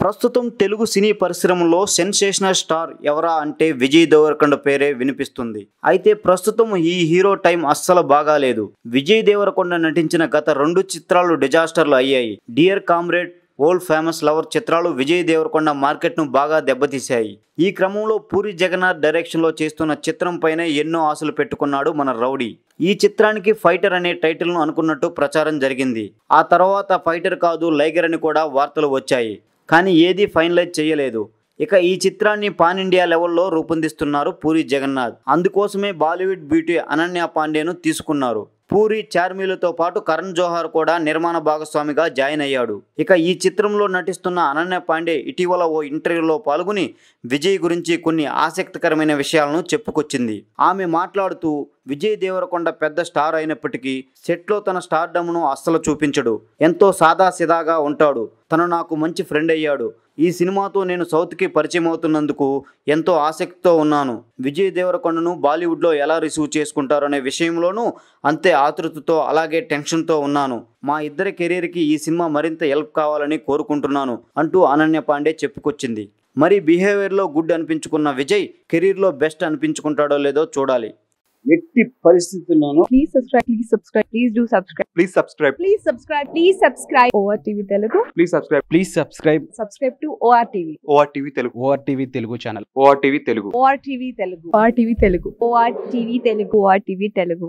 ప్రస్తుతం తెలుగు సినీ పరిశ్రమలో sensational star ఎవరా అంటే విజయ్ దేవరకొండ పేరే వినిపిస్తుంది అయితే ప్రస్తుతం ఈ హీరో టైం అస్సలు బాగాలేదు విజయ్ దేవరకొండ నటించిన గత రెండు చిత్రాలు డిజాస్టర్లు అయ్యాయి dear comrade old famous lover చిత్రాలు విజయ్ దేవరకొండ మార్కెట్ను బాగా దెబ్బతీశాయి ఈ క్రమంలో పూరి జగన్నాథ్ డైరెక్షన్లో చేస్తున్న చిత్రం పైనే ఎన్నో ఆశలు పెట్టుకున్నాడు మన రౌడీ ఈ చిత్రానికి ఫైటర్ అనే టైటిల్ను అనుకున్నట్టు ప్రచారం జరిగింది ఆ తర్వాత ఫైటర్ కాదు లైగర్ అని కూడా వార్తలు వచ్చాయి కానీ ఏదీ ఫైనలైజ్ చేయలేదు ఇక ఈ చిత్రాన్ని పాన్ ఇండియా లెవెల్లో రూపొందిస్తున్నారు పూరి జగన్నాథ్ అందుకోసమే బాలీవుడ్ బ్యూటీ అనన్య పాండేను తీసుకున్నారు పూరి చార్మీలతో పాటు కరణ్ జోహార్ కూడా నిర్మాణ భాగస్వామిగా జాయిన్ అయ్యాడు ఇక ఈ చిత్రంలో నటిస్తున్న అనన్య పాండే ఇటీవల ఓ ఇంటర్వ్యూలో పాల్గొని విజయ్ గురించి కొన్ని ఆసక్తికరమైన విషయాలను చెప్పుకొచ్చింది ఆమె మాట్లాడుతూ విజయ్ దేవరకొండ పెద్ద స్టార్ అయినప్పటికీ సెట్లో తన స్టార్డమ్ను అస్సలు చూపించడు ఎంతో సాదాసిదాగా ఉంటాడు తను నాకు మంచి ఫ్రెండ్ అయ్యాడు ఈ సినిమాతో నేను సౌత్కి పరిచయం అవుతున్నందుకు ఎంతో ఆసక్తితో ఉన్నాను విజయ్ దేవరకొండను బాలీవుడ్లో ఎలా రిసీవ్ చేసుకుంటారు అనే విషయంలోనూ అంతే ఆతృతతో అలాగే టెన్షన్తో ఉన్నాను మా ఇద్దరి కెరీర్కి ఈ సినిమా మరింత హెల్ప్ కావాలని కోరుకుంటున్నాను అంటూ అనన్య పాండే చెప్పుకొచ్చింది మరి బిహేవియర్లో గుడ్ అనిపించుకున్న విజయ్ కెరీర్లో బెస్ట్ అనిపించుకుంటాడో లేదో చూడాలి ఎట్టి పరిస్థితుల్లోనూ Please subscribe. Please subscribe. Please do subscribe. Please subscribe. Please subscribe. Please subscribe. ORTV Telugu. Please subscribe. Please subscribe Subscribe to ORTV. ORTV Telugu. O R T V Telugu channel ORTV Telugu. ORTV Telugu. ORTV Telugu. ORTV Telugu. ORTV Telugu.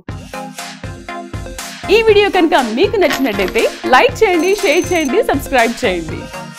ఈ video కనుక మీకు నచ్చినట్టయితే like చేయండి share చేయండి subscribe చేయండి